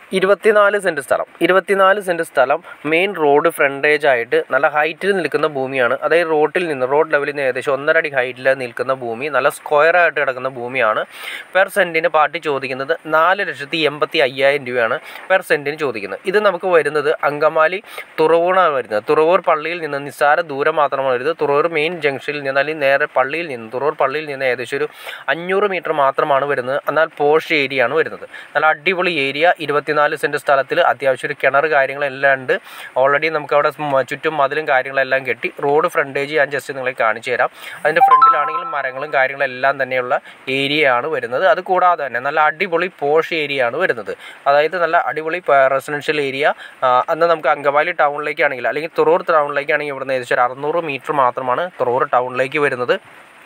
ഇരുപത്തിനാല് സെൻറ്റ് സ്ഥലം ഇരുപത്തിനാല് സെൻറ്റ് സ്ഥലം മെയിൻ റോഡ് ഫ്രണ്ടേജ് ആയിട്ട് നല്ല ഹൈറ്റിൽ നിൽക്കുന്ന ഭൂമിയാണ് അതായത് റോഡിൽ നിന്ന് റോഡ് ലെവലിൽ നിന്ന് ഏകദേശം ഒന്നര അടി ഹൈറ്റിൽ നിൽക്കുന്ന ഭൂമി നല്ല സ്ക്വയർ ആയിട്ട് കിടക്കുന്ന ഭൂമിയാണ് പെർ സെൻറ്റിന് പാർട്ടി ചോദിക്കുന്നത് നാല് ലക്ഷത്തി എൺപത്തി അയ്യായിരം രൂപയാണ് പെർ സെൻറ്റിന് ചോദിക്കുന്നത് ഇത് നമുക്ക് വരുന്നത് അങ്കമാലി തുറവൂറാണ് വരുന്നത് തുറവൂർ പള്ളിയിൽ നിന്ന് നിസ്സാര ദൂരം മാത്രമാണ് വരുന്നത് തുറവൂർ മെയിൻ ജംഗ്ഷനിൽ നിന്ന് അല്ലെങ്കിൽ നേരെ പള്ളിയിൽ നിന്ന് തുറവൂർ പള്ളിയിൽ നിന്ന് ഏകദേശം ഒരു അഞ്ഞൂറ് മീറ്റർ മാത്രമാണ് വരുന്നത് എന്നാൽ പോഷ് ഏരിയ ആണ് വരുന്നത് നല്ല അടിപൊളി ഏരിയ ഇരുപത്തിനാല് സെൻറ്റ് സ്ഥലത്തിൽ അത്യാവശ്യം ഒരു കിണർ കാര്യങ്ങളെല്ലാം ഉണ്ട് ഓൾറെഡി നമുക്ക് അവിടെ മ- ചുറ്റും മതിലും കാര്യങ്ങളെല്ലാം കെട്ടി റോഡ് ഫ്രണ്ടേജ് ഞാൻ ജസ്റ്റ് നിങ്ങളെ കാണിച്ചു തരാം അതിൻ്റെ ഫ്രണ്ടിലാണെങ്കിലും മരങ്ങളും കാര്യങ്ങളെല്ലാം തന്നെയുള്ള ഏരിയയാണ് വരുന്നത് അത് കൂടാതെ തന്നെ നല്ല അടിപൊളി പോഷ് ഏരിയ ആണ് വരുന്നത് അതായത് നല്ല അടിപൊളി റെസിഡൻഷ്യൽ ഏരിയ അന്ന് നമുക്ക് അങ്കമാലി ടൗണിലേക്കാണെങ്കിൽ അല്ലെങ്കിൽ തുറൂർ ടൗണിലേക്കാണെങ്കിൽ ഇവിടുന്ന് ഏകദേശം ഒരു അറുന്നൂറ് മീറ്റർ മാത്രമാണ് തുറൂർ ടൗണിലേക്ക് വരുന്നത്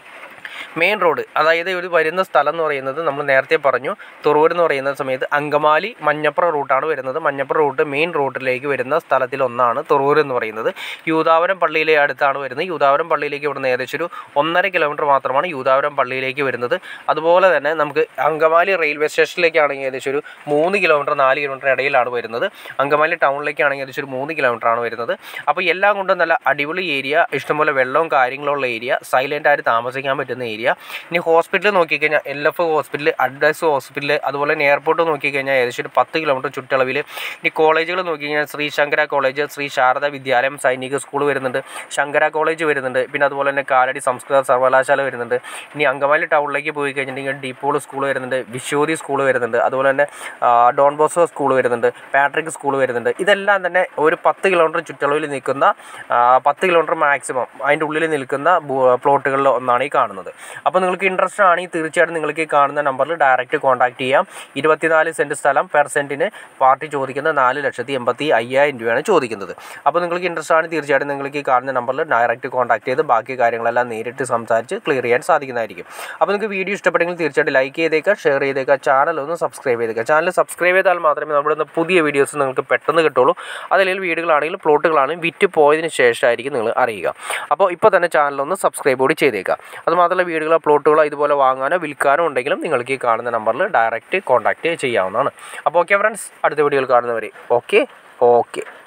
മെയിൻ റോഡ് അതായത് ഒരു വരുന്ന സ്ഥലം എന്ന് പറയുന്നത് നമ്മൾ നേരത്തെ പറഞ്ഞു തുറവൂർ എന്ന് പറയുന്ന സമയത്ത് അങ്കമാലി മഞ്ഞപ്ര റൂട്ടാണ് വരുന്നത് മഞ്ഞപ്ര റൂട്ട് മെയിൻ റോഡിലേക്ക് വരുന്ന സ്ഥലത്തിൽ ഒന്നാണ് തുറവൂർ എന്ന് പറയുന്നത് യൂതാവരം പള്ളിയിലെ അടുത്താണ് വരുന്നത് യൂതാവരം പള്ളിയിലേക്ക് ഇവിടുന്ന് ഏകദേശം ഒരു ഒന്നര കിലോമീറ്റർ മാത്രമാണ് യൂതാവരം പള്ളിയിലേക്ക് വരുന്നത് അതുപോലെ തന്നെ നമുക്ക് അങ്കമാലി റെയിൽവേ സ്റ്റേഷനിലേക്കാണെങ്കിൽ ഏകദേശം ഒരു മൂന്ന് കിലോമീറ്റർ നാല് കിലോമീറ്റർ ഇടയിലാണ് വരുന്നത് അങ്കമാലി ടൗണിലേക്കാണെങ്കിൽ ഏകദേശം ഒരു മൂന്ന് കിലോമീറ്റർ ആണ് വരുന്നത് അപ്പോൾ എല്ലാം കൊണ്ടും നല്ല അടിപൊളി ഏരിയ ഇഷ്ടംപോലെ വെള്ളവും കാര്യങ്ങളും ഉള്ള ഏരിയ സൈലൻ്റ് ആയിട്ട് താമസിക്കാൻ പറ്റുന്ന ഏരിയ ഇനി ഹോസ്പിറ്റൽ നോക്കിക്കഴിഞ്ഞാൽ L F hospital advise hospital അതുപോലെ തന്നെ എയർപോർട്ട് നോക്കിക്കഴിഞ്ഞാൽ ഏകദേശം ഒരു പത്ത് കിലോമീറ്റർ ചുറ്റളവിൽ ഇനി കോളേജുകൾ നോക്കിക്കഴിഞ്ഞാൽ ശ്രീ ശങ്കര കോളേജ് ശ്രീ ശാരദ വിദ്യാലയം സൈനിക സ്കൂൾ വരുന്നുണ്ട് ശങ്കര കോളേജ് വരുന്നുണ്ട് പിന്നെ അതുപോലെ തന്നെ കാലടി സംസ്കൃത സർവകലാശാല വരുന്നുണ്ട് ഇനി അങ്കമാലി ടൗണിലേക്ക് പോയി കഴിഞ്ഞിട്ടുണ്ടെങ്കിൽ ഡീപ്പോൾ സ്കൂൾ വരുന്നുണ്ട് വിശ്വതി സ്കൂൾ വരുന്നുണ്ട് അതുപോലെ തന്നെ ആ, ഡോൺ ബോസ്കോ സ്കൂൾ വരുന്നുണ്ട് പാട്രിക് സ്കൂൾ വരുന്നുണ്ട് ഇതെല്ലാം തന്നെ ഒരു പത്ത് കിലോമീറ്റർ ചുറ്റളവിൽ നിൽക്കുന്ന ആ, പത്ത് കിലോമീറ്റർ മാക്സിമം അതിൻ്റെ ഉള്ളിൽ നിൽക്കുന്ന പ്ലോട്ടുകളിൽ ഒന്നാണ് ഈ കാണുന്നത് അപ്പോൾ നിങ്ങൾക്ക് ഇൻട്രസ്റ്റ് ആണെങ്കിൽ തീർച്ചയായിട്ടും നിങ്ങൾക്ക് ഈ കാണുന്ന നമ്പറിൽ ഡയറക്റ്റ് കോൺടാക്ട് ചെയ്യാം ഇരുപത്തിനാല് സെൻറ്റ് സ്ഥലം പെർ സെൻറ്റിന് പാർട്ടി ചോദിക്കുന്നത് നാല് ലക്ഷത്തി എൺപത്തി അയ്യായിരം രൂപയാണ് ചോദിക്കുന്നത് അപ്പോൾ നിങ്ങൾക്ക് ഇൻട്രസ്റ്റ് ആണ് തീർച്ചയായിട്ടും നിങ്ങൾക്ക് ഈ കാണുന്ന നമ്പറിൽ ഡയറക്റ്റ് കോൺടാക്ട് ചെയ്ത് ബാക്കി കാര്യങ്ങളെല്ലാം നേരിട്ട് സംസാരിച്ച് ക്ലിയർ ചെയ്യാൻ സാധിക്കുന്നതായിരിക്കും അപ്പോൾ നിങ്ങൾക്ക് വീഡിയോ ഇഷ്ടപ്പെട്ടെങ്കിൽ തീർച്ചയായിട്ടും ലൈക്ക് ചെയ്തേക്കുക ഷെയർ ചെയ്തേക്കുക ചാനൽ ഒന്ന് സബ്സ്ക്രൈബ് ചെയ്തേക്കുക ചാനൽ സബ്സ്ക്രൈബ് ചെയ്താൽ മാത്രമേ നമ്മുടെ ഇന്ന് പുതിയ വീഡിയോസ് നിങ്ങൾക്ക് പെട്ടെന്ന് കിട്ടുള്ളൂ അതല്ലെങ്കിൽ വീഡിയോകളാണെങ്കിലും പ്ലോട്ടുകളാണെങ്കിലും വിറ്റ് പോയതിന് ശേഷമായിരിക്കും നിങ്ങൾ അറിയുക അപ്പോൾ ഇപ്പോൾ തന്നെ ചാനലൊന്ന് സബ്സ്ക്രൈബ് കൂടി ചെയ്തേക്കുക അത് മാത്രമല്ല വീഡിയോകളോ പ്ലോട്ടുകളോ ഇതുപോലെ വാങ്ങാനോ വിൽക്കാനോ ഉണ്ടെങ്കിലും നിങ്ങൾക്ക് ഈ കാണുന്ന നമ്പറിൽ ഡയറക്റ്റ് കോൺടാക്റ്റ് ചെയ്യാവുന്നതാണ് അപ്പോൾ ഓക്കെ ഫ്രണ്ട്സ് അടുത്ത വീഡിയോയിൽ കാണുന്നവരെ ഓക്കെ ഓക്കെ